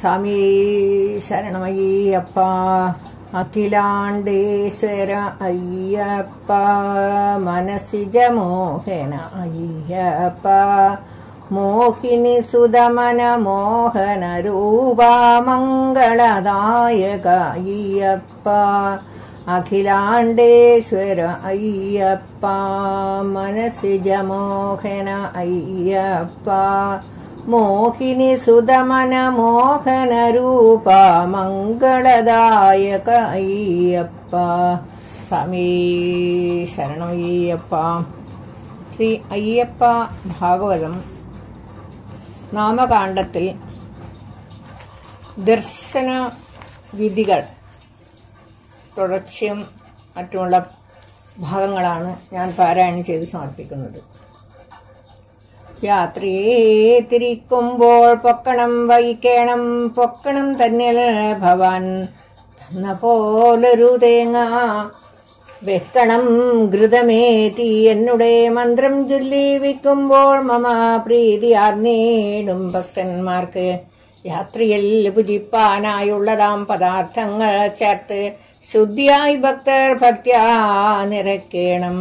സ്വാമി ശരണമയ്യപ്പ അഖിലാണ്ടേശ്വര അയ്യപ്പ മനസ്സിജ മോഹന അയ്യപ്പ മോഹിനി സുതമന മോഹന രൂപ മംഗളദായക അയ്യപ്പ അഖിലാണ്ടേശ്വര അയ്യപ്പ മനസ്സിജ മോഹന അയ്യപ്പ മോഹിനി സുതമന മോഹന രൂപ മംഗളദായക അയ്യപ്പ സ്വാമി ശരണയ്യപ്പ ശ്രീ അയ്യപ്പ ഭാഗവതം നാമകാണ്ഡത്തിൽ ദർശന വിധികൾ തുടർച്ചയും മറ്റുമുള്ള ഭാഗങ്ങളാണ് ഞാൻ പാരായണം ചെയ്ത് സമർപ്പിക്കുന്നത് യാത്രയെ തിരിക്കുമ്പോൾ പൊക്കണം വഹിക്കണം പൊക്കണം തന്നിൽ ഭവാൻ തന്ന പോലൊരു തേങ്ങ വെക്കണം ഘൃതമേറ്റി എന്നുടെ മന്ത്രം ചൊല്ലി വിൽക്കുമ്പോൾ മമ പ്രീതി ആർന്നേടും ഭക്തന്മാർക്ക് യാത്രയിൽ ഭുജിപ്പാനായുള്ളതാം പദാർത്ഥങ്ങൾ ചേർത്ത് ശുദ്ധിയായി ഭക്തർ ഭക്ത്യാ നിറയ്ക്കണം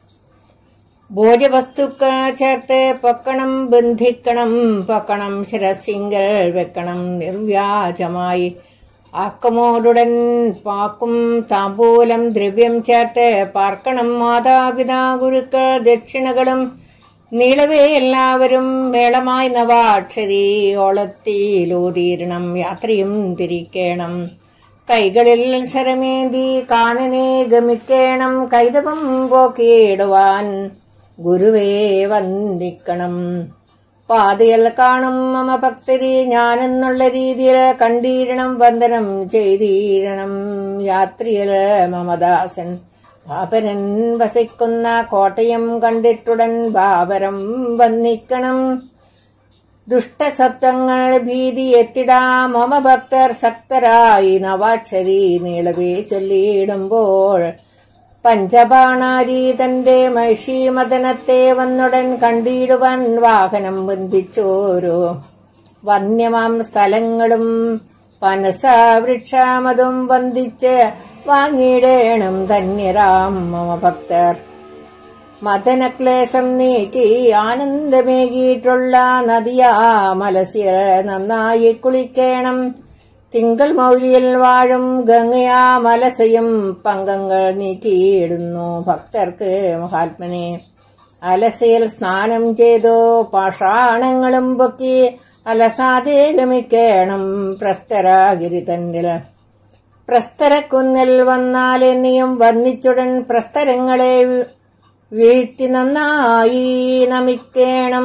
ഭോജവസ്തുക്കൾ ചേർത്ത് പൊക്കണം ബന്ധിക്കണം പൊക്കണം ശിരസിങ്കൽ വെക്കണം നിർവ്യാജമായി ആക്കമോടുടൻ പാക്കും താമ്പൂലം ദ്രവ്യം ചേർത്ത് പാർക്കണം മാതാപിതാ ഗുരുക്കൾ ദക്ഷിണകളും നീളവേ എല്ലാവരും മേളമായി നവാക്ഷരി ഓളത്തിയിലൂതീരണം യാത്രയും തിരിക്കണം കൈകളിൽ ശരമേന്തി കാനനെ ഗമിക്കേണം കൈതവം പോക്കിയിടുവാൻ ഗുരുവേ വന്ദിക്കണം പാതയിൽ കാണും മമ ഭക്തരി ഞാനെന്നുള്ള രീതിയിൽ കണ്ടീരണം വന്ദനം ചെയ്തീരണം യാത്രിയിൽ മമദാസൻ ബാബരൻ വസിക്കുന്ന കോട്ടയം കണ്ടിട്ടുടൻ ബാബരം വന്നിക്കണം ദുഷ്ടസത്വങ്ങൾ ഭീതി എത്തിടാ മമ ഭക്തർ ശക്തരായി നവാക്ഷരി നീളവേ ചൊല്ലിയിടുമ്പോൾ പഞ്ചബാണാരി തന്റെ മഹിഷീമദനത്തെ വന്നുടൻ കണ്ടിടുവാൻ വാഹനം ബന്ധിച്ചോരോ വന്യമാം സ്ഥലങ്ങളും പനസ വൃക്ഷാമതും വന്ദിച്ച് വാങ്ങിയിടേണം ധന്യരാം മമ ഭക്തർ മദനക്ലേശം നീക്കി ആനന്ദമേകിയിട്ടുള്ള നദിയാ മലസ്യ നന്നായി കുളിക്കേണം തിങ്കൾ മൗലിയിൽ വാഴും ഗംഗയാ മലസയും പങ്കങ്ങൾ നീക്കിയിടുന്നു ഭക്തർക്ക് മഹാത്മനെ അലസയിൽ സ്നാനം ചെയ്തു പാഷാണങ്ങളും പൊക്കി അലസാതെ ഗമിക്കേണം പ്രസ്തരാഗിരി തന്നില് പ്രസ്തരക്കുന്നിൽ വന്നാൽ എന്നിയും വന്നിച്ചുടൻ പ്രസ്തരങ്ങളെ വീഴ്ത്തി നന്നായി നമിക്കേണം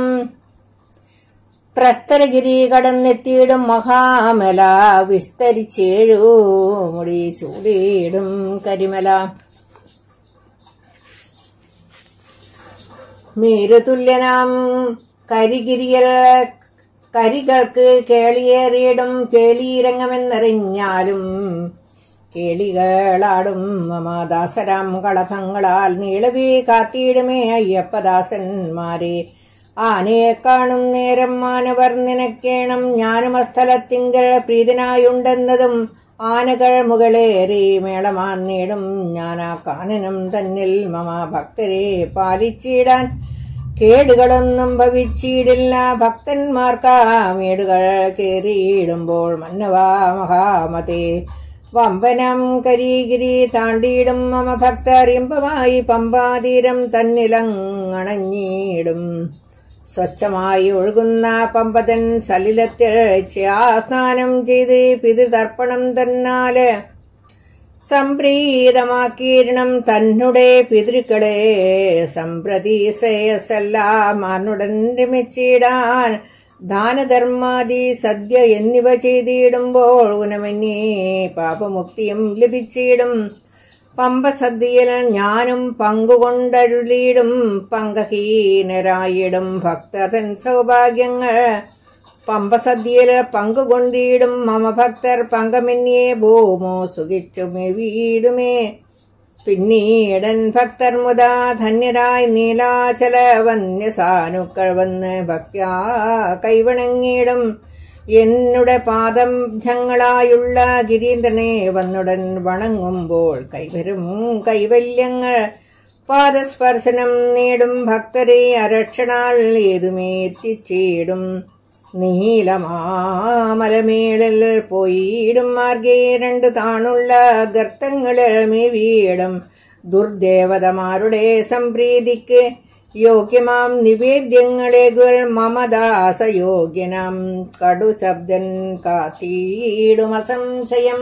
പ്രസ്തരഗിരി കടന്നെത്തിയിടും മഹാമല വിസ്തരിച്ചേഴു മുടി ചൂടിയിടും കരിമല മേരുതുല്യനാം കരിഗിരിയൽ കരികൾക്ക് കേളിയേറിയിടും കേളിയിരങ്ങമെന്നറിഞ്ഞാലും കേളികളാടും മമാദാസരാം കളഭങ്ങളാൽ നീളവി കാത്തിയിടുമേ അയ്യപ്പദാസന്മാരെ ആനയെ കാണും നേരം മാനവർ നിനക്കേണം ഞാനും അസ്ഥലത്തിങ്കൽ പ്രീതനായുണ്ടെന്നതും ആനകൾ മുകളേറി മേളമാൻ നേടും ഞാനാ കാനനം തന്നിൽ മമ ഭക്തരെ പാലിച്ചിടാൻ കേടുകളൊന്നും ഭവിച്ചിടില്ല ഭക്തന്മാർക്കാ മേടുകൾ കേറിയിടുമ്പോൾ മന്നവാ മഹാമതേ വമ്പനം കരീഗിരി താണ്ടിയിടും മമ ഭക്തർ ഇമ്പമായി പമ്പാതീരം തന്നിലങ്ങണഞ്ഞിടും സ്വച്ഛമായി ഒഴുകുന്ന പമ്പതൻ സലിലത്തിൽ സ്നാനം ചെയ്ത് പിതൃതർപ്പണം തന്നാല് സംപ്രീതമാക്കിയിരണം തന്നുടെ പിതൃക്കളെ സംപ്രതി ശ്രേയസ്സെല്ലാം മാനുടൻ രമിച്ചിടാൻ ദാനധർമാദി സദ്യ എന്നിവ ചെയ്തിടുമ്പോൾ ഉനമന്യേ പാപമുക്തിയും ലഭിച്ചിടും പമ്പസദ്യയിൽ ഞാനും പങ്കുകൊണ്ടരുളിയിടും പങ്കഹീനരായിടും ഭക്തൻ സൗഭാഗ്യങ്ങൾ പമ്പസദ്യയിൽ പങ്കുകൊണ്ടിടും മമ ഭക്തർ പങ്കമെന്നേ ഭൂമോ സുഖിച്ചുമേ വീടുമേ പിന്നീടൻ ഭക്തർ മുതാ ധന്യരായി നീലാചല വന്യസാനുക്കൾ വന്ന് ഭക്യാ കൈവണങ്ങിയിടും എന്നുടെ പാദംഭങ്ങളായുള്ള ഗിരീന്ദ്രനെ വന്നുടൻ വണങ്ങുമ്പോൾ കൈവരും കൈവല്യങ്ങൾ പാദസ്പർശനം നേടും ഭക്തരെ അരക്ഷണാൽ ഏതുമേ എത്തിച്ചേടും നീലമാമലമേളിൽ പോയിടും മാർഗേ രണ്ട് താണുള്ള ഗർത്തങ്ങളിൽ മേവിയിടും ദുർദേവതമാരുടെ സംപ്രീതിക്ക് യോഗ്യമാം നിവേദ്യങ്ങളേകൾ മമദാസയോഗ്യനാം കടുശബ്ദൻ കാത്തിയിടും അസംശയം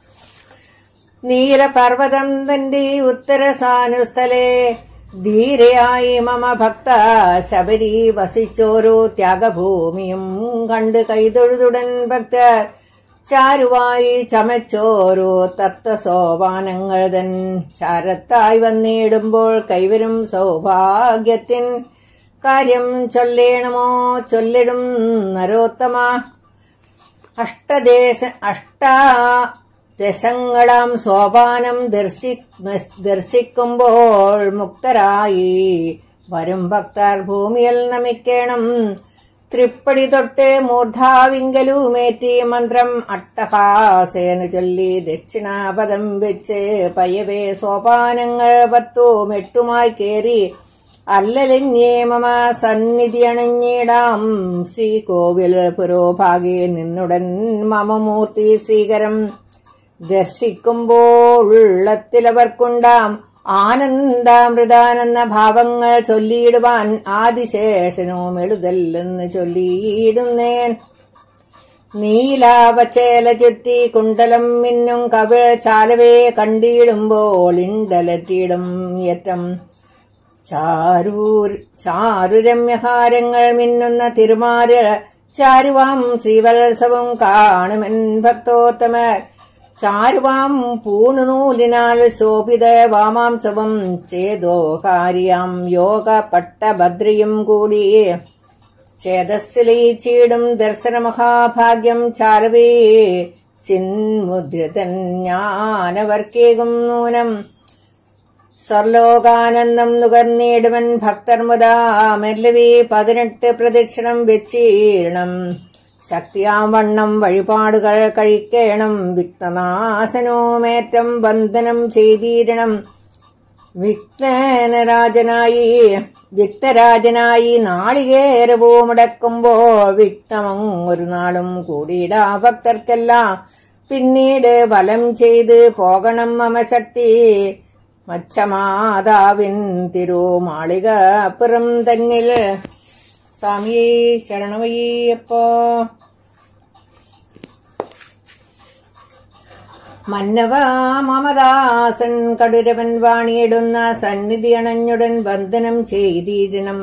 നീലപർവതം തന്റെ ഉത്തരസാനുസ്ഥലെ ധീരയായി മമ ഭക്ത ശബരി വസിച്ചോരോ ത്യാഗഭൂമിയും കണ്ട് കൈതൊഴുതുടൻ ഭക്തർ ചാരുവായി ചമച്ചോരോ തത്വസോപാനങ്ങൾ തൻ ചാരത്തായി വന്നിടുമ്പോൾ കൈവരും സൗഭാഗ്യത്തിൻ കാര്യം ചൊല്ലേണമോ ചൊല്ലിടും നരോത്തമ അഷ്ടദേശ അഷ്ടാ ദശങ്ങളാം സോപാനം ദർശി ദർശിക്കുമ്പോൾ മുക്തരായി വരും ഭക്തർ ഭൂമിയിൽ നമിക്കണം തൃപ്പടി തൊട്ട് മൂർധാവിങ്കലുമേറ്റി മന്ത്രം അട്ടഹാസേന ചൊല്ലി ദക്ഷിണാപദം വെച്ച് പയ്യവേ സോപാനങ്ങൾ പത്തും എട്ടുമായി കേറി അല്ലലിന്യേ മമ സന്നിധി അണിഞ്ഞിടാം ശ്രീകോവിൽ പുരോഭാഗെ നിന്നുടൻ മമ മൂർത്തി സ്വീകരം ദർശിക്കുമ്പോൾ ഉള്ളത്തിലവർക്കുണ്ടാം ആനന്ദാമൃതാനെന്ന ഭാവങ്ങൾ ചൊല്ലിയിടുവാൻ ആദിശേഷനും എഴുതല്ലെന്ന് ചൊല്ലിയിടുന്നേൻ നീലാവച്ചേല ചുറ്റി കുണ്ടലം മിന്നും കവിൾ ചാലവേ കണ്ടിടുമ്പോൾ ഇണ്ടലറ്റിയിടും ഏറ്റം ചാരൂർ ചാരുരമ്യഹാരങ്ങൾ മിന്നുന്ന തിരുമാര് ചാരുവാം ശ്രീവത്സവം കാണുമെൻ ഭക്തോത്തമർ ചാരുവാം പൂണുനൂലിനാൽ ശോഭിത വാമാംസവും ചേതോ കാര്യാം യോഗ പട്ടഭദ്രിയും കൂടി ചേതസ്സിലയിച്ചിടും ദർശന മഹാഭാഗ്യം ചാലവേ ചിന്മുദ്രതൻ ജ്ഞാനവർക്കേകും നൂനം സർലോകാനന്ദം നുകർന്നിടുവൻ ഭക്തർ മുതാ മെല്ലവേ പതിനെട്ട് പ്രദക്ഷിണം വെച്ചീരണം ശക്തിയാം വണ്ണം വഴിപാടുകൾ കഴിക്കണം വിഘ്നനാശനോമേറ്റം വന്ദനം ചെയ്തീരണം വിഘ്നരാജനായി വിക്തരാജനായി നാളികേരവും മുടക്കുമ്പോൾ വിഘ്നമം ഒരു നാളും കൂടിയിടാ ഭക്തർക്കെല്ലാം പിന്നീട് വലം ചെയ്ത് പോകണം മമ ശക്തി മച്ചമാതാവിൻ തിരുമാളിക അപ്പുറം തന്നിൽ സ്വാമിയേ ശരണമയ്യപ്പോ മന്നവ മമദാസൻ കടുരവൻ വാണിയിടുന്ന സന്നിധി അണഞ്ഞുടൻ വന്ദനം ചെയ്തിരണം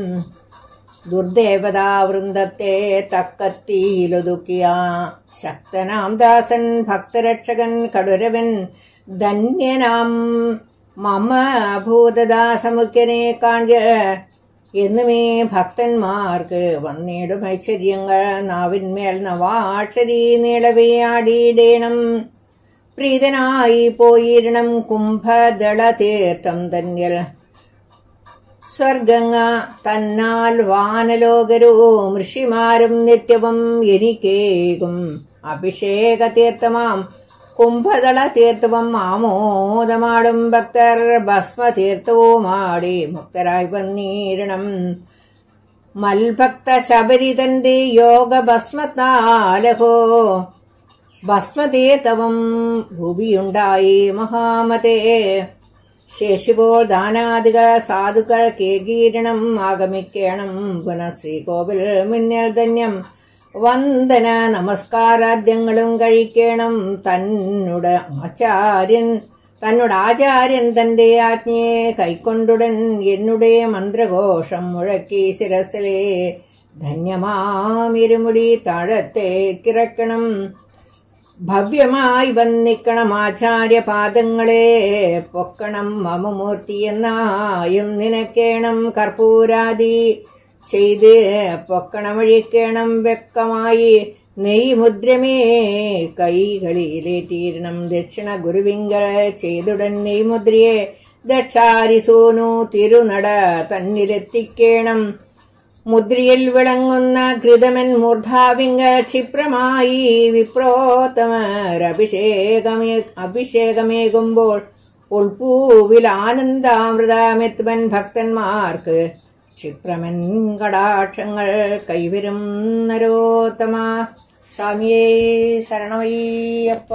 ദുർദേവതാവൃന്ദത്തെ തക്കത്തിയിലൊതുക്കിയ ശക്തനാം ദാസൻ ഭക്തരക്ഷകൻ കടുരവൻ ധന്യനാം മമ ഭൂതദാസമുഖ്യനെ കാൺക എന്നുമേ ഭക്തന്മാർക്ക് വന്നിടും ഐശ്വര്യങ്ങൾ നാവിന്മേൽ നവാക്ഷരി നീളവേ ആടിയിടേണം പ്രീതനായി പോയിരണം കുംഭദള തീർത്ഥം തന്നിൽ സ്വർഗങ്ങ തന്നാൽ വാനലോകരും ഋഷിമാരും നിത്യവും എനിക്കേകും അഭിഷേക തീർത്ഥമാം കുംഭദള തീർത്ഥവും ആമോദമാടും ഭക്തർ ഭസ്മ തീർത്ഥവുമാടി മുക്തരായി വന്നീരണം മൽഭക്ത ശബരിതന്റെ യോഗ ഭസ്മത്താലഹോ ഭസ്മതീർത്ഥവും ഭൂമിയുണ്ടായി മഹാമതേ ശേഷിപ്പോൾ ദാനാദികൾ സാധുക്കൾ കേകീരണം ആഗമിക്കണം പുനഃ ശ്രീകോവിൽ മുന്നിൽ ധന്യം വന്ദന നമസ്കാരാദ്യങ്ങളും കഴിക്കണം തന്നുടെ ആചാര്യൻ തന്നോട് ആചാര്യൻ തന്റെ ആജ്ഞയെ കൈക്കൊണ്ടുടൻ എന്നുടെ മന്ത്രഘോഷം മുഴക്കി ശിരസിലെ ധന്യമാമിരുമുടി താഴത്തേക്കിറക്കണം ഭവ്യമായി വന്നിക്കണം ആചാര്യപാദങ്ങളെ പൊക്കണം മമമൂർത്തി എന്നായും നിനക്കേണം കർപ്പൂരാദി ചെയ്ത് പൊക്കണമഴിക്കണം വ്യക്തമായി നെയ് മുദ്രമേ കൈകളിലേറ്റീരണം ദക്ഷിണ ഗുരുവിങ്കൽ ചെയ്തുടൻ നെയ് മുദ്രയെ ദക്ഷാരിസൂനു തിരുനട തന്നിലെത്തിക്കേണം മുദ്രയിൽ വിളങ്ങുന്ന കൃതമൻ മൂർധാവിങ്കൽ ക്ഷിപ്രമായി വിപ്രോത്തമരഭിഷേകമേ അഭിഷേകമേകുമ്പോൾ ഉൾപൂവിൽ ആനന്ദാമൃതമെത്തുവൻ ഭക്തന്മാർക്ക് ക്ഷിപ്രമൻ കടാക്ഷങ്ങൾ കൈവരും നരോത്തമ സ്വാമിയേ ശരണമയ്യപ്പ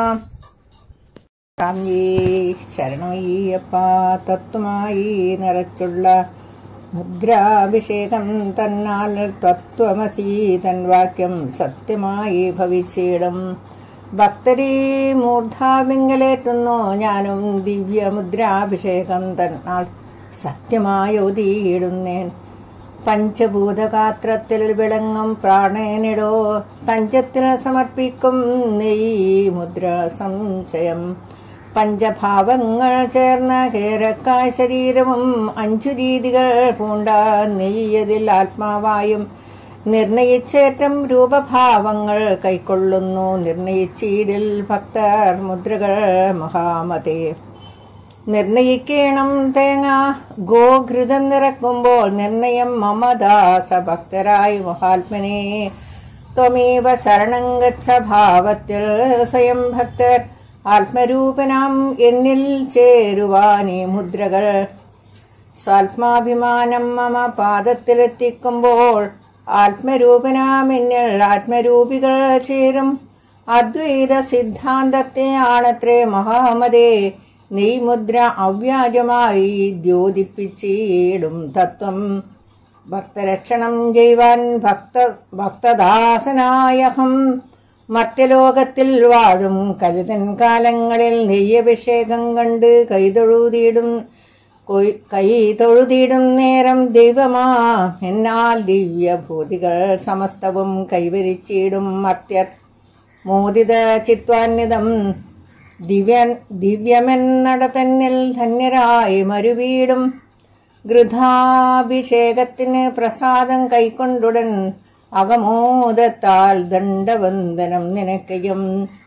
സ്വാമിയേ ശരണമയ്യപ്പ തത്വമായി നിറച്ചുള്ള മുദ്രാഭിഷേകം തന്നാൽ തത്വമസി തൻ വാക്യം സത്യമായി ഭവിച്ചിടും ഭക്തരെ മൂർധാവിങ്കലേറ്റുന്നു ഞാനും ദിവ്യമുദ്രാഭിഷേകം തന്നാൽ സത്യമായി ഒതിയിടുന്നേൻ പഞ്ചഭൂതഗാത്രത്തിൽ വിളങ്ങും പ്രാണേനിടോ തഞ്ചത്തിൽ സമർപ്പിക്കും നെയ് മുദ്ര സംശയം പഞ്ചഭാവങ്ങൾ ചേർന്ന കേരക്കായ ശരീരവും അഞ്ചു രീതികൾ പൂണ്ട നെയ്യതിൽ ആത്മാവായും നിർണയിച്ചേറ്റം രൂപഭാവങ്ങൾ കൈക്കൊള്ളുന്നു നിർണയിച്ചീടിൽ ഭക്തർ മുദ്രകൾ മഹാമതേ നിർണയിക്കണം തേങ്ങ ഗോഘൃതം നിറക്കുമ്പോൾ നിർണയം മമദാസ ഭക്തരായി മഹാത്മനെ ത്വമേവ ശരണം ഗച്ഛ ഭാവത്തിൽ സ്വയം ഭക്തർ ആത്മരൂപനാം എന്നിൽ ചേരുവാനീ മുദ്രകൾ സ്വാത്മാഭിമാനം മമ പാദത്തിലെത്തിക്കുമ്പോൾ ആത്മരൂപനാം എന്നിൽ ആത്മരൂപികൾ ചേരും അദ്വൈത സിദ്ധാന്തത്തെ ആണത്രേ മഹാമതേ നീ മുദ്ര അവ്യാജമായി ദ്യോതിപ്പിച്ചിടും തത്വം ഭക്തരക്ഷണം ചെയ്യുവാൻ ഭക്ത ഭക്തദാസനായഹം മർത്യലോകത്തിൽ വാഴും കരുതൻ കാലങ്ങളിൽ നെയ്യഭിഷേകം കണ്ട് കൈതൊഴുതിയിടും കൊയ്- കൈ തൊഴുതിയിടും നേരം ദൈവമാ എന്നാൽ ദിവ്യഭൂതികൾ സമസ്തവും കൈവരിച്ചിടും മർത്യർ മോദിത ചിത്വാന്വിതം ദിവ്യൻ ദിവ്യമെന്നട തന്നിൽ ധന്യരായി മരുവീടും ഗൃഥാഭിഷേകത്തിന് പ്രസാദം കൈക്കൊണ്ടുടൻ അകമോദത്താൽ ദണ്ഡവന്ദനം നിനക്കയും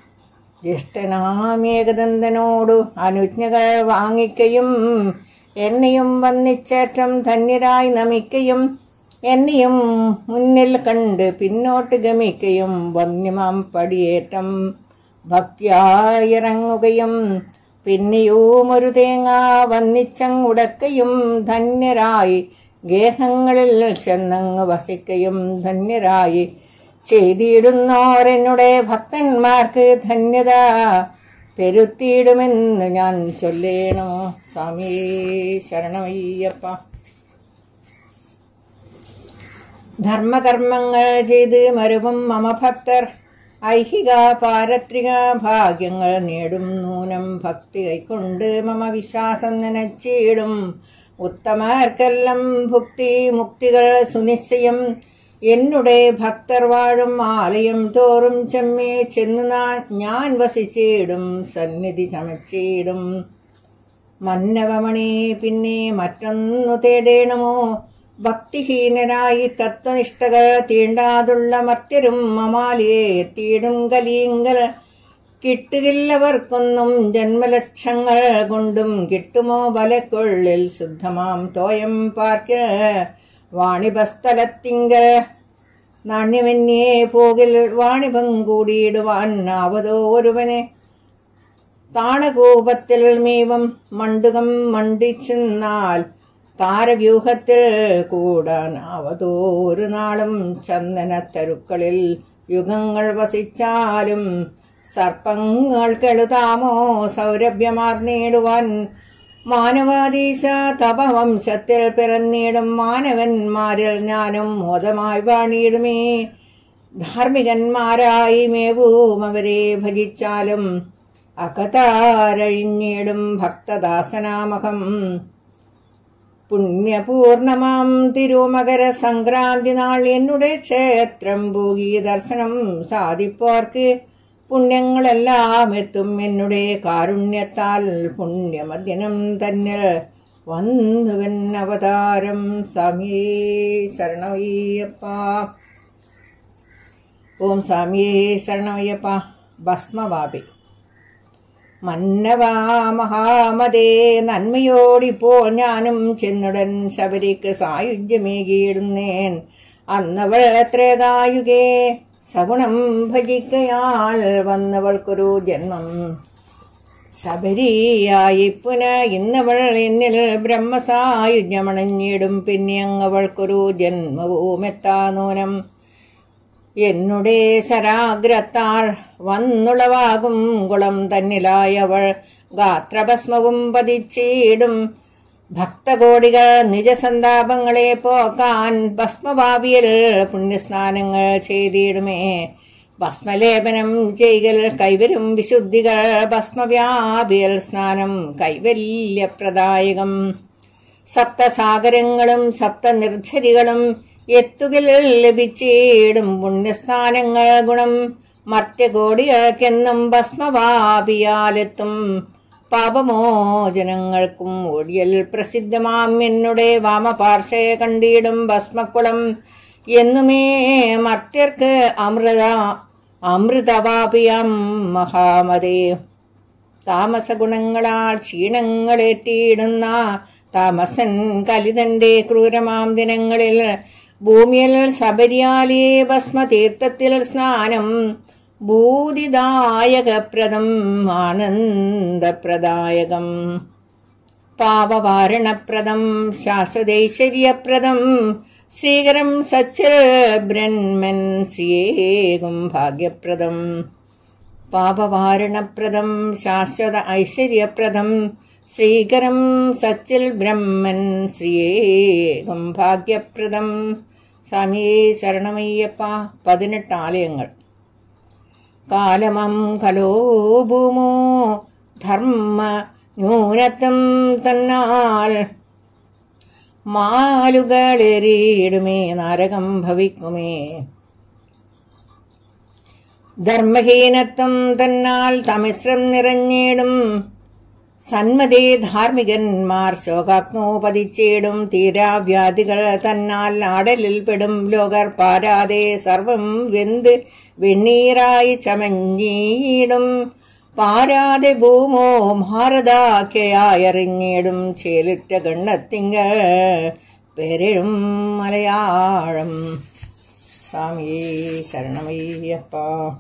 ജ്യേഷ്ഠനാമേകദന്തനോടു അനുജ്ഞകൾ വാങ്ങിക്കയും എന്നെയും വന്നിച്ചേറ്റം ധന്യരായി നമിക്കയും എന്നെയും മുന്നിൽ കണ്ട് പിന്നോട്ട് ഗമിക്കയും വന്യമാം പടിയേറ്റം ഭക്തിയായിറങ്ങുകയും പിന്നെയും ഒരു തേങ്ങ വന്നിച്ചങ്ങുടക്കയും ധന്യരായി ഗേഹങ്ങളിൽ ചെന്നങ്ങ് വസിക്കയും ധന്യരായി ചെയ്തിടുന്നോരെന്നുടെ ഭക്തന്മാർക്ക് ധന്യത പെരുത്തിയിടുമെന്ന് ഞാൻ ചൊല്ലേണോ സ്വാമി ശരണമയ്യപ്പ ധർമ്മകർമ്മങ്ങൾ ചെയ്ത് മരുവും മമ ഭക്തർ ഐഹിക പാരത്രിക ഭാഗ്യങ്ങൾ നേടും നൂനം ഭക്തി കൈക്കൊണ്ട് മമ വിശ്വാസം നനച്ചിടും ഉത്തമർക്കെല്ലാം ഭുക്തി മുക്തികൾ സുനിശ്ചയം എന്നുടെ ഭക്തർ വാഴും ആലയം തോറും ചെമ്മേ ചെന്ന് നാ- ഞാൻ വസിച്ചിടും സന്നിധി ചമച്ചിടും മന്നവമണി പിന്നെ മറ്റൊന്നു തേടേണമോ ഭക്തിഹീനരായി തത്വനിഷ്ഠകൾ തീണ്ടാതുള്ള മർത്യരും മമാലിയെ എത്തിയിടും കലീങ്കൽ കിട്ടുകില്ലവർക്കൊന്നും ജന്മലക്ഷങ്ങൾ കൊണ്ടും കിട്ടുമോ വലക്കൊള്ളിൽ ശുദ്ധമാം തോയം പാർക്ക വാണിഭസ്ഥലത്തിങ്കൽ നാണ്യമന്യേ പോകിൽ വാണിഭം കൂടിയിടുവാൻ ആവതോ ഒരുവനെ താണകൂപത്തിൽ മീവം മണ്ടുകം മണ്ടിച്ചെന്നാൽ താരവ്യൂഹത്തിൽ കൂടാനാവതോ ഒരു നാളും ചന്ദനത്തരുക്കളിൽ യുഗങ്ങൾ വസിച്ചാലും സർപ്പങ്ങൾക്കെഴുതാമോ സൗരഭ്യമാർന്നിടുവാൻ മാനവാദീശ തപവംശത്തിൽ പിറന്നിടും മാനവന്മാരിൽ ഞാനും മോദമായി വാണിയിടുമേ ധാർമ്മികന്മാരായി മേവും അവരെ ഭജിച്ചാലും അകതാരഴിഞ്ഞിടും ഭക്തദാസനാമകം പുണ്യപൂർണമാം തിരുമകര സംക്രാന്തി നാൾ എന്നുടെ ക്ഷേത്രം പോകി ദർശനം സാധിപ്പോർക്ക് പുണ്യങ്ങളെല്ലാം എത്തും എന്നുടെ കാരുണ്യത്താൽ പുണ്യമദ്യനം തന്നിൽ വന്നുവൻ അവതാരം സ്വാമിയേ ശരണമയ്യപ്പ ഓം സ്വാമിയേ ശരണമയ്യപ്പ ഭസ്മവാപി മന്നവാ മഹാമതേ നന്മയോടിപ്പോൾ ഞാനും ചെന്നുടൻ ശബരിക്ക് സായുജ്യമേകിയിടുന്നേൻ അന്നവൾ ത്രേതായുകേ സഗുണം ഭജിക്കയാൽ വന്നവൾക്കൊരു ജന്മം ശബരിയായി പുന ഇന്നവൾ എന്നിൽ ബ്രഹ്മസായുജ്യമണഞ്ഞിടും പിന്നെ അങ്ങവൾക്കൊരു ജന്മവുമെത്താനൂനം എന്നുടെ സരാഗ്രത്താൽ വന്നുളവാകും കുളം തന്നിലായവൾ ഗാത്രഭസ്മവും പതിച്ചിടും ഭക്തകോടികൾ നിജസന്താപങ്ങളെ പോക്കാൻ ഭസ്മഭാവിയിൽ പുണ്യസ്നാനങ്ങൾ ചെയ്തിടുമേ ഭസ്മലേപനം ചെയ്യൽ കൈവരും വിശുദ്ധികൾ ഭസ്മവ്യാപിയൽ സ്നാനം കൈവല്യപ്രദായകം സപ്തസാഗരങ്ങളും സപ്തനിർഝരികളും എത്തുകിൽ ലഭിച്ചിടും പുണ്യസ്നാനങ്ങൾ ഗുണം മർത്യകോടികൾക്കെന്നും ഭസ്മവാപിയാലെത്തും പാപമോചനങ്ങൾക്കും ഒടിയൽ പ്രസിദ്ധമാം എന്നുടെ വാമപാർശ്വയെ കണ്ടിടും ഭസ്മക്കുളം എന്നുമേ മർത്യർക്ക് അമൃത അമൃതവാപിയം മഹാമതേ താമസഗുണങ്ങളാൽ ക്ഷീണങ്ങളേറ്റിയിടുന്ന താമസൻ കലിതന്റെ ക്രൂരമാം ദിനങ്ങളിൽ ഭൂമിയിൽ സബരിയാലേ ഭസ്മതീർത്ഥത്തിൽ സ്നാനം ഭൂതിദായകപ്രദം ആനന്ദപ്രദായകം പാപവാരണപ്രദം ശാശ്വതൈശ്വര്യപ്രദം ശ്രീകരം സച്ചൽ ബ്രഹ്മൻ ശ്രീയേകും ഭാഗ്യപ്രദം പാപവാരണപ്രദം ശാശ്വത ഐശ്വര്യപ്രദം ശ്രീകരം സച്ചിൽ ബ്രഹ്മൻ ശ്രീയേകം ഭാഗ്യപ്രദം സ്വാമിയേ ശരണമയ്യപ്പ പതിനെട്ട് ആലയങ്ങൾ കാലമം കലോ ഭൂമോ ധർമ്മ ന്യൂനത്വം തന്നാൽ മാലുകളെറിയിടുമേ നരകം ഭവിക്കുമേ ധർമ്മഹീനത്വം തന്നാൽ തമിശ്രം നിറഞ്ഞിടും സന്മതേ ധാർമ്മികന്മാർ ശോകാഗ്നോ പതിച്ചിടും തീരാവ്യാധികൾ തന്നാൽ ആടലിൽ പെടും ലോകർ പാരാതെ സർവം വെന്ത് വെണ്ണീറായി ചമഞ്ഞീടും പാരാതെ ഭൂമോ ഭാരതാഖ്യയായറിഞ്ഞിടും ചേലിട്ട ഗണ്ണത്തിങ്കൾ പെരും മലയാളം സ്വാമിയേ ശരണമയ്യപ്പ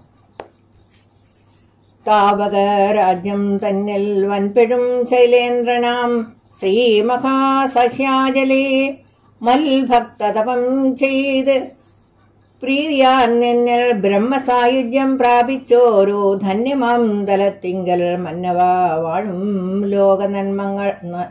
താവകരാജ്യം തന്നിൽ വൻപെഴും ശൈലേന്ദ്രനാം ശ്രീമഹാസഹ്യാജലേ മൽഭക്തതപം ചെയ്ത് പ്രീതിയാൻ നിന്നിൽ ബ്രഹ്മസായുജ്യം പ്രാപിച്ചോരോ ധന്യമാം തലത്തിങ്കൽ മന്നവ വാഴും ലോകനന്മങ്ങൾ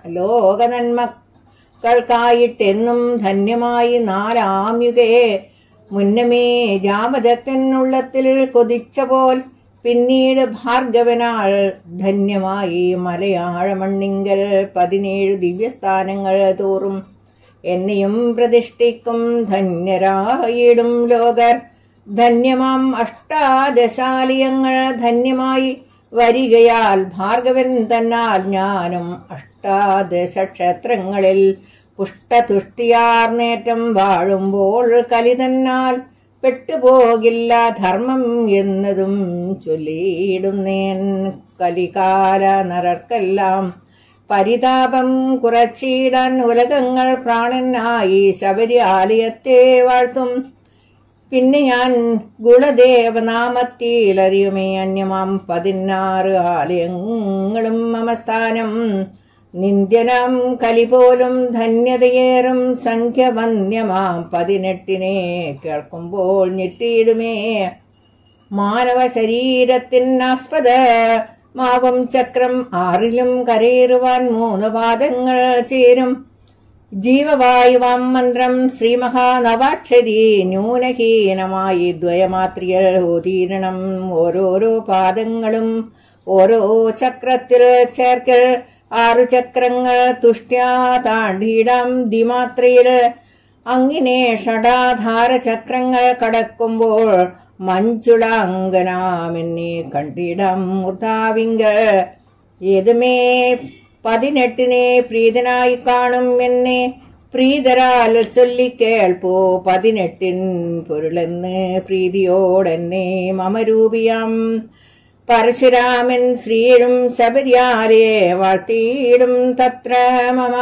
ലോകനന്മക്കൾക്കായിട്ടെന്നും ധന്യമായി നാലാം യുഗേ മുന്നമേ ജാമദത്തനുള്ളത്തിൽ കൊതിച്ച പോൽ പിന്നീട് ഭാർഗവനാൾ ധന്യമായി മലയാളമണ്ണിങ്കൽ പതിനേഴ് ദിവ്യസ്ഥാനങ്ങൾ തോറും എന്നെയും പ്രതിഷ്ഠിക്കും ധന്യരായിടും ലോകർ ധന്യമാം അഷ്ടാദശാലിയങ്ങൾ ധന്യമായി വരികയാൽ ഭാർഗവൻ തന്നാൽ ഞാനും അഷ്ടാദശ ക്ഷേത്രങ്ങളിൽ പുഷ്ടതുഷ്ടിയാർന്നേറ്റം വാഴുമ്പോൾ കലി തന്നാൽ പെട്ടുപോകില്ല ധർമ്മം എന്നതും ചൊല്ലിയിടുന്നേൻ കലികാല നരർക്കെല്ലാം പരിതാപം കുറച്ചിടാൻ ഉലകങ്ങൾ പ്രാണനായി ശബരി ആലയത്തെ വാഴ്ത്തും പിന്നെ ഞാൻ ഗുണദേവനാമത്തിലറിയുമേ അന്യമാം പതിനാറ് ആലയങ്ങളും മമസ്ഥാനം നിന്ദ്യനാം കലി പോലും ധന്യതയേറും സംഖ്യവന്യമാം പതിനെട്ടിനെ കേൾക്കുമ്പോൾ ഞെട്ടിയിടുമേ മാനവ ശരീരത്തിനാസ്പദ മാവും ചക്രം ആറിലും കരയേറുവാൻ മൂന്ന് പാദങ്ങൾ ചേരും ജീവവായുവാം മന്ത്രം ശ്രീമഹാനവാക്ഷരി ന്യൂനഹീനമായി ദ്വയമാത്രിയൽ ഓതീരണം ഓരോരോ പാദങ്ങളും ഓരോ ചക്രത്തിൽ ചേർക്കൽ ആറു ചക്രങ്ങൾ തുഷ്ട്യാ താണ്ടിയിടാം ദിമാത്രയിൽ അങ്ങിനെ ഷടാധാര ചക്രങ്ങൾ കടക്കുമ്പോൾ മഞ്ചുളാങ്കനാമെന്നെ കണ്ടിടം മുതാവിങ്കൽ ഏതുമേ പതിനെട്ടിനെ പ്രീതനായി കാണും എന്നെ പ്രീതരാൽ ചൊല്ലിക്കേൾപ്പോ പതിനെട്ടിൻ പൊരുളെന്ന് പ്രീതിയോടെന്നെ മമരൂപിയാം പരശുരാമൻ ശ്രീയും ശബരിയാരെ വാഴ്ത്തിയിടും തത്ര മമ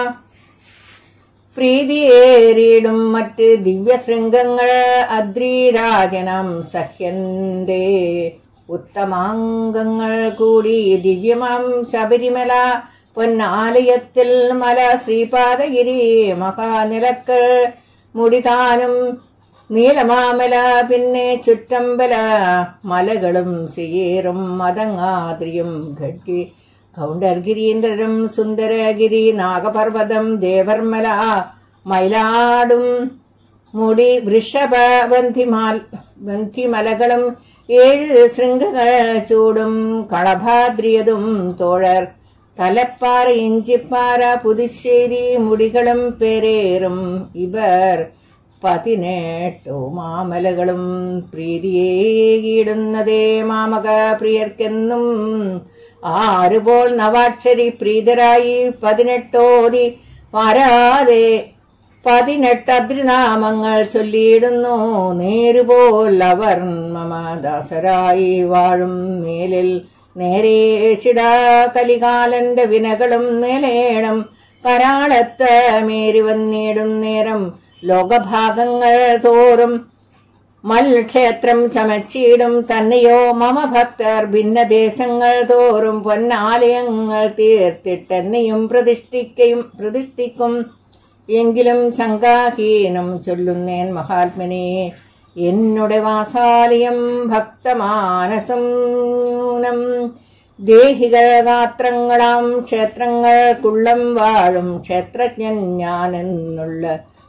പ്രീതിയേറിയിടും മറ്റ് ദിവ്യശൃംഗങ്ങൾ അദ്രീരാജനം സഹ്യന്റെ ഉത്തമാംഗങ്ങൾ കൂടി ദിവ്യമാം ശബരിമല പൊന്നാലയത്തിൽ മല ശ്രീപാദഗിരി മഹാനിലക്കൾ മുടിതാനും നീലമാമല പിന്നെ ചുറ്റമ്പല മലകളും സീറും മതങ്ങാദ്രിയും ഘട്ടി കൗണ്ടർഗിരീന്ദ്രരും സുന്ദരഗിരി നാഗപർവതം ദേവർമല മയിലാടും മുടി വൃഷഭ ബന്ധിമാൽ ബന്ധിമലകളും ഏഴ് ശൃംഗങ്ങൾ ചൂടും കളഭാദ്രിയതും തോഴർ തലപ്പാറ ഇഞ്ചിപ്പാറ പുതുശ്ശേരി മുടികളും പേരേറും ഇവർ പതിനെട്ടു മാമലകളും പ്രീതിയേകിടുന്നതേ മാമക പ്രിയർക്കെന്നും ആറുപോൾ നവാക്ഷരി പ്രീതരായി പതിനെട്ടോതി വരാതെ പതിനെട്ട് അദ്രിനാമങ്ങൾ ചൊല്ലിയിടുന്നു നേരുപോൽ അവർ മമ ദാസരായി വാഴും മേലിൽ നേരെ ശിടാ കലികാലന്റെ വിനകളും നിലേണം കരാളത്ത് മേരി വന്നിടും നേരം ലോകഭാഗങ്ങൾ തോറും മൽക്ഷേത്രം ചമച്ചിടും തന്നെയോ മമ ഭക്തർ ഭിന്നദേശങ്ങൾ തോറും പൊന്നാലയങ്ങൾ തീർത്തിട്ടെന്നെയും പ്രതിഷ്ഠിക്കയും പ്രതിഷ്ഠിക്കും എങ്കിലും ശങ്കാഹീനം ചൊല്ലുന്നേൻ മഹാത്മനെ എന്നുടെ വാസാലയം ഭക്തമാനസം ന്യൂനം ദേഹികൾ ഗാത്രങ്ങളാം ക്ഷേത്രങ്ങൾക്കുള്ളം വാഴും ക്ഷേത്രജ്ഞൻ ഞാനെന്നുള്ള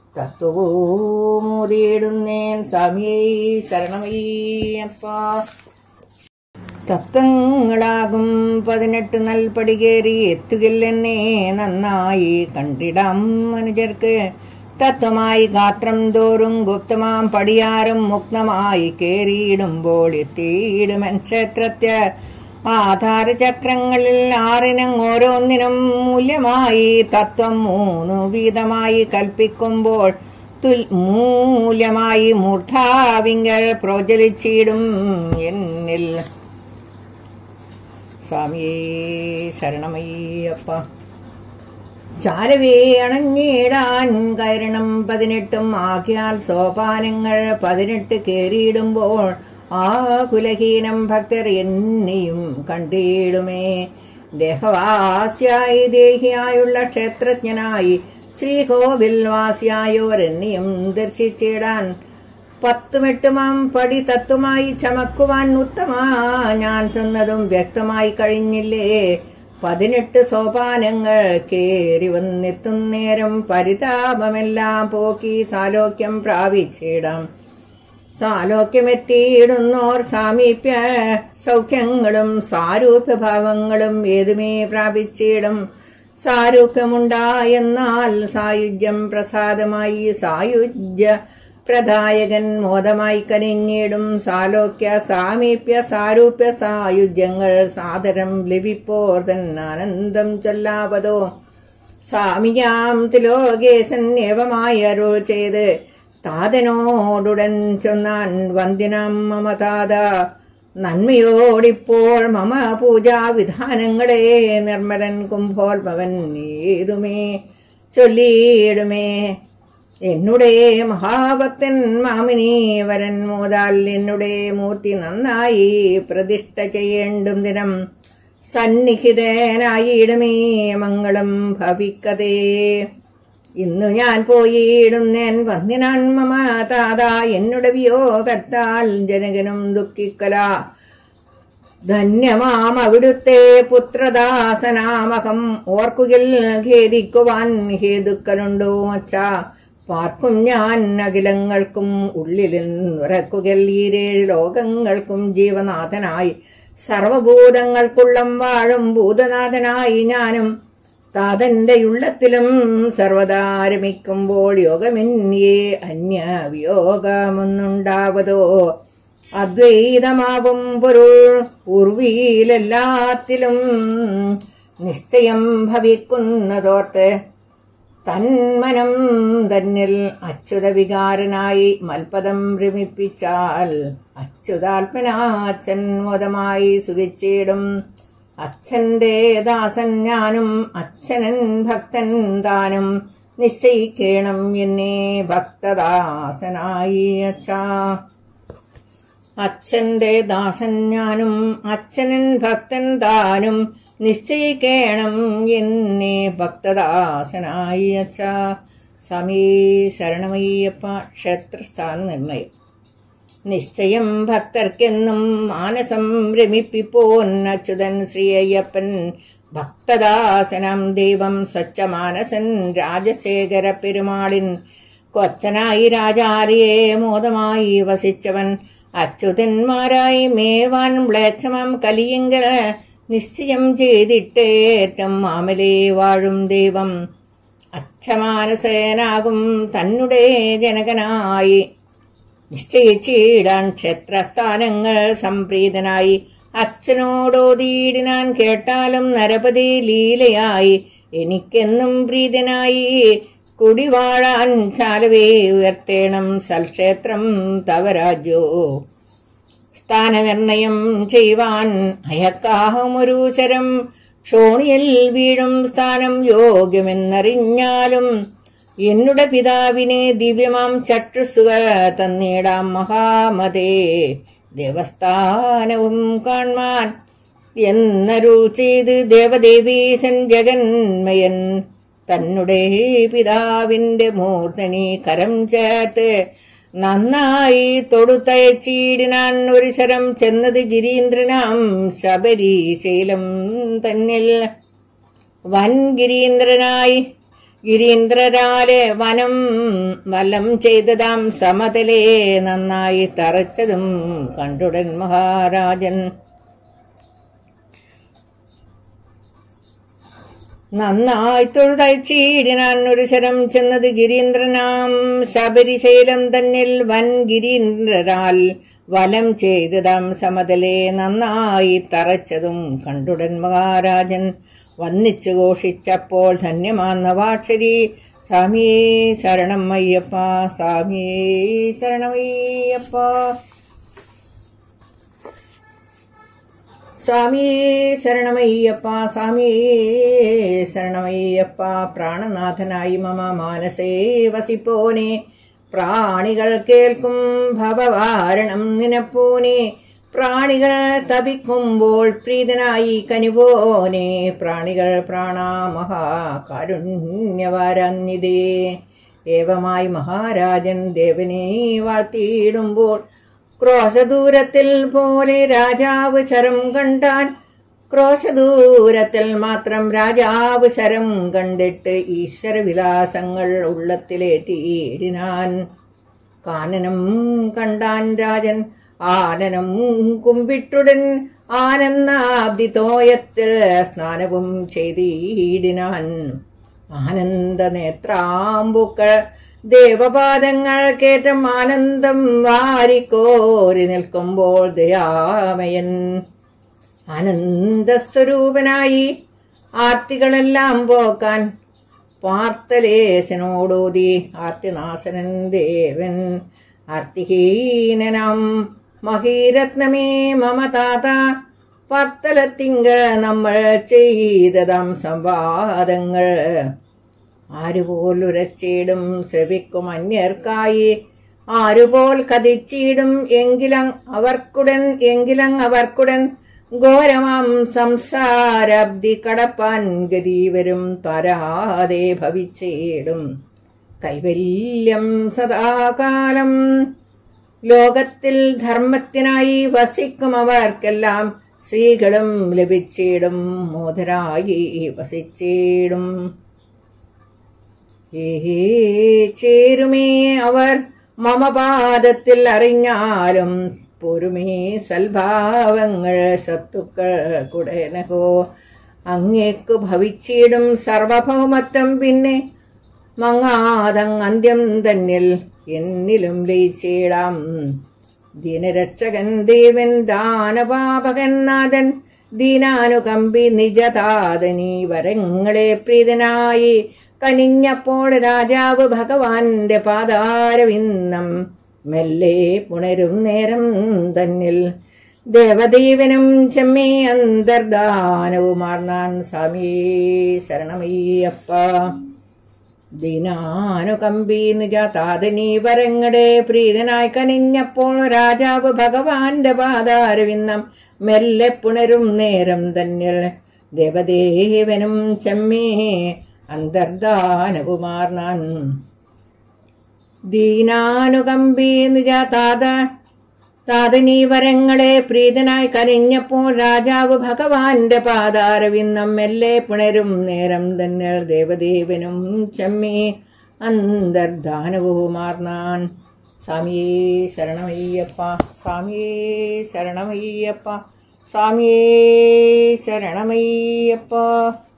തത്വമൂതിയിടുന്നേൻ സ്വാമിയേ ശരണമയ്യപ്പ തത്വങ്ങളാകും പതിനെട്ട് നൽപടികേറി എത്തുകില്ലെന്നെ നന്നായി കണ്ടിടാം മനുജർക്ക് തത്വമായി ഗാത്രം തോറും ഗുപ്തമാം പടിയാറും മുക്തമായി കേറിയിടുമ്പോൾ എത്തിയിടുമൻ ക്ഷേത്രത്യ ആധാരചക്രങ്ങളിൽ ആറിനും ഓരോന്നിനും മൂല്യമായി തത്വം മൂന്നു വീതമായി കൽപ്പിക്കുമ്പോൾ തുൽ മൂല്യമായി മൂർധാവിങ്കൽ പ്രോജലിച്ചിടും എന്നിൽ സ്വാമിയേ ശരണമയ്യപ്പ ചാലവേ അണഞ്ഞിടാൻ കയറണം പതിനെട്ടും ആക്കിയാൽ സോപാനങ്ങൾ പതിനെട്ട് കേറിയിടുമ്പോൾ ആ കുലഹീനം ഭക്തർ എന്നെയും കണ്ടിടുമേ ദേഹവാസ്യായി ദേഹിയായുള്ള ക്ഷേത്രജ്ഞനായി ശ്രീകോവിൽ വാസിയായോരെന്നെയും ദർശിച്ചിടാൻ പത്തുമെട്ടുമാം പടി തത്വമായി ചമക്കുവാൻ ഉത്തമ ഞാൻ ചെന്നതും വ്യക്തമായി കഴിഞ്ഞില്ലേ പതിനെട്ട് സോപാനങ്ങൾ കേറി വന്നെത്തും നേരം പരിതാപമെല്ലാം പോക്കി സാലോക്യം പ്രാപിച്ചിടാം സാലോക്യമെത്തിയിടുന്നോർ സാമീപ്യ സൗഖ്യങ്ങളും സാരൂപ്യഭാവങ്ങളും ഏതുമേ പ്രാപിച്ചിടും സാരൂപ്യമുണ്ടായെന്നാൽ സായുജ്യം പ്രസാദമായി സായുജ്യ പ്രദായകൻ മോദമായി കനിഞ്ഞിടും സാലോക്യ സാമീപ്യ സാരൂപ്യ സായുജ്യങ്ങൾ സാദരം ലഭിപ്പോർ തന്നാനന്ദം ചൊല്ലാവതോ സ്വാമിയാം തിലോകേശൻ ഏവമായി അരുൾ ചെയ്ത് താതനോടുടൻ ചൊന്നാൻ വന്ദിനം മമ താത നന്മയോടിപ്പോൾ മമ പൂജാവിധാനങ്ങളെ നിർമ്മലൻ കുംഭോത്ഭവൻ ഏതുമേ ചൊല്ലിയിടുമേ എന്നുടെ മഹാഭക്തൻ മാമിനി വരൻ മോതാൽ എന്നുടെ മൂർത്തി നന്നായി പ്രതിഷ്ഠ ചെയ്യേണ്ടും ദിനം സന്നിഹിതനായിടുമേ മംഗളം ഭവിക്കതേ ഇന്നു ഞാൻ പോയിടുന്നേൻ വന്ദിനാൻ മമ താത എന്നുടെ വിയോഗത്താൽ ജനകനും ദുഃഖിക്കല ധന്യമാം അവിടുത്തെ പുത്രദാസനാമകം ഓർക്കുകിൽ ഖേദിക്കുവാൻ ഹേതുക്കലുണ്ടോ മച്ച പാർക്കും ഞാൻ അഖിലങ്ങൾക്കും ഉള്ളിലിൽ ഉറക്കുകിൽ ഈരേഴ് ലോകങ്ങൾക്കും ജീവനാഥനായി സർവഭൂതങ്ങൾക്കുള്ളം വാഴും ഭൂതനാഥനായി ഞാനും താതന്റെ ഉള്ളത്തിലും സർവദാരമിക്കുമ്പോൾ യോഗമെന്നിയെ അന്യ വിയോഗമൊന്നുണ്ടാവതോ അദ്വൈതമാവും പൊരുൾ പൂർവിയിലെല്ലാത്തിലും നിശ്ചയം ഭവിക്കുന്നതോർത്ത് തന്മനം തന്നിൽ അച്യുത വികാരനായി മൽപദം രമിപ്പിച്ചാൽ അച്യുതാത്മനാച്ഛൻ മോദമായി സുഖിച്ചിടും അച്ഛന്റെ ദാസൻ ഞാനും അച്ഛനൻ ഭക്തൻ താനും നിശ്ചയിക്കണം എന്നെ ഭക്തദാസനായി അച്ഛാ അച്ഛന്റെ ദാസൻ ഞാനും അച്ഛനൻ ഭക്തൻ താനും നിശ്ചയിക്കണം എന്നെ ഭക്തദാസനായി അച്ഛ സ്വാമി ശരണമയ്യപ്പ ക്ഷേത്രസ്ഥാന നിർണയം നിശ്ചയം ഭക്തർക്കെന്നും മാനസം രമിപ്പിപ്പോൻ അച്യുതൻ ശ്രീ അയ്യപ്പൻ ഭക്തദാസനം ദൈവം സ്വച്ഛമാനസൻ രാജശേഖര പെരുമാളിൻ കൊച്ചനായി രാജാലിയെ മോദമായി വസിച്ചവൻ അച്യുതന്മാരായി മേവാൻ മ്ലേച്ഛമം കലിയെങ്കിൽ നിശ്ചയം ചെയ്തിട്ടേറ്റം മാമലേ വാഴും ദൈവം അച്ഛമാനസേനാകും തന്നുടെ ജനകനായി നിശ്ചയിച്ചിടാൻ ക്ഷേത്രസ്ഥാനങ്ങൾ സംപ്രീതനായി അച്ഛനോടോതീടിനാൻ കേട്ടാലും നരപതി ലീലയായി എനിക്കെന്നും പ്രീതനായി കുടിവാഴാൻ ചാലവേ ഉയർത്തേണം സൽക്ഷേത്രം തവരാജ്യോ സ്ഥാനനിർണയം ചെയ്യുവാൻ അയക്കാഹമൊരു ശരം ക്ഷോണിയിൽ വീഴും സ്ഥാനം യോഗ്യമെന്നറിഞ്ഞാലും എന്നുടെ പിതാവിനെ ദിവ്യമാം ചട്ടുസുക തന്നിടാം മഹാമതേ ദേവസ്ഥാനവും കാൺമാൻ എന്നരു ചെയ്ത് ദേവദേവീശൻ ജഗന്മയൻ തന്നുടെ പിതാവിന്റെ മൂർധനി കരം ചേർത്ത് നന്നായി തൊടുത്തയച്ചീടിനാൻ ഒരു ശരം ചെന്നത് ഗിരീന്ദ്രനാം ശബരീശൈലം തന്നിൽ വൻ ഗിരീന്ദ്രനായി ഗിരീന്ദ്രരാലെ വനം വലം ചെയ്തതാം സമതലേ നന്നായി തറച്ചതും കണ്ടുടൻ മഹാരാജൻ നന്നായി തൊഴുതയച്ചീടിനാൻ ഒരു ശരം ചെന്നത് ഗിരീന്ദ്രനാം ശബരിശൈലം തന്നിൽ വൻ ഗിരീന്ദ്രരാൽ വലം ചെയ്തതാം സമതലേ നന്നായി തറച്ചതും കണ്ടുടൻ മഹാരാജൻ വന്നിച്ചു ഘോഷിച്ചപ്പോൾ ധന്യമാന്നവാക്ഷരി സ്വാമിയേ ശരണം അയ്യപ്പ സ്വാമിയേ ശരണമയ്യപ്പ സ്വാമിയേ ശരണമയ്യപ്പ സ്വാമിയേ ശരണമയ്യപ്പ പ്രാണനാഥനായി മമ മാനസേ വസിപ്പോനെ പ്രാണികൾ കേൾക്കും ഭവവാരണം നിനപ്പോനെ പ്രാണികൾ തപിക്കുമ്പോൾ പ്രീതനായി കനിപോനെ പ്രാണികൾ പ്രാണാമഹാകാരുണ്യവാരന്നിതേ ഏവമായി മഹാരാജൻ ദേവനെ വാഴ്ത്തിയിടുമ്പോൾ ക്രോശദൂരത്തിൽ പോലെ രാജാവ് ശരം കണ്ടാൻ ക്രോശദൂരത്തിൽ മാത്രം രാജാവ് ശരം കണ്ടിട്ട് ഈശ്വരവിലാസങ്ങൾ ഉള്ളത്തിലേറ്റിയിടിനാൻ കാനനം കണ്ടാൻ രാജൻ ആനനം കുമ്പിട്ടുടൻ ആനന്ദാബ്ദിതോയത്തിൽ സ്നാനവും ചെയ്തിടിനാൻ ആനന്ദ നേത്രാമ്പുക്കൾ ദേവപാദങ്ങൾ കേറ്റം ആനന്ദം വാരിക്കോരി നിൽക്കുമ്പോൾ ദയാമയൻ ആനന്ദസ്വരൂപനായി ആർത്തികളെല്ലാം പോക്കാൻ പാർത്തലേശനോടോതി ആർത്തിനാശനൻ ദേവൻ ആർത്തിഹീനനാം മഹീരത്നമേ മമ താത പർത്തലത്തിങ്കൾ നമ്മൾ ചെയ്തതാം സംവാദങ്ങൾ ആരുപോൽ ഉരച്ചിടും ശ്രവിക്കും അന്യർക്കായി ആരുപോൽ കതിച്ചിടും എങ്കിലും അവർക്കുടൻ എങ്കിലും അവർക്കുടൻ ഘോരമാം സംസാരബ്ദി കടപ്പാൻ ഗതി വരും പരാതെ ഭവിച്ചിടും കൈവല്യം സദാകാലം ലോകത്തിൽ ധർമ്മത്തിനായി വസിക്കും അവർക്കെല്ലാം സ്ത്രീകളും ലഭിച്ചിടും മോദരായി വസിച്ചിടും ഏഹേ ചേരുമേ അവർ മമപാദത്തിൽ അറിഞ്ഞാലും പൊരുമേ സൽഭാവങ്ങൾ സത്തുക്കൾ കുടനകോ അങ്ങേക്കു ഭവിച്ചിടും സർവഭൗമത്വം പിന്നെ മങ്ങാതങ് അന്ത്യം തന്നിൽ എന്നിലും ലയിച്ചിടാം ദീനരക്ഷകൻ ദേവൻ ദാനപാപകൻ നാഥൻ ദീനാനുകമ്പി നിജതാതനീ വരങ്ങളെ പ്രീതനായി കനിഞ്ഞപ്പോൾ രാജാവ് ഭഗവാന്റെ പാതാരവിന്നം മെല്ലെ പുണരും നേരം തന്നിൽ ദേവദീവനും ചെമ്മി അന്തർദാനവുമാർന്നാൻ സ്വാമിയേ ശരണമയ്യപ്പ ദീനാനുകമ്പി നിജാതാതനീ വരങ്ങടെ പ്രീതനായി കനിഞ്ഞപ്പോൾ രാജാവ് ഭഗവാന്റെ പാതാരവിന്നം മെല്ലെ പുണരും നേരം തന്നിൽ ദേവദേവനും ചെമ്മേ അന്തർദാനകുമാർന്നാൻ ദീനാനുകമ്പി നിജാതാത താതനീ വരങ്ങളെ പ്രീതനായി കരഞ്ഞപ്പോൾ രാജാവ് ഭഗവാന്റെ പാതാരവിന്നം മെല്ലെ പുണരും നേരം തന്നെ ദേവദേവനും ചെമ്മി അന്തർദാനവുമാർന്നാൻ സ്വാമിയേ ശരണമയ്യപ്പ സ്വാമിയേ ശരണമയ്യപ്പ സ്വാമിയേ ശരണമയ്യപ്പ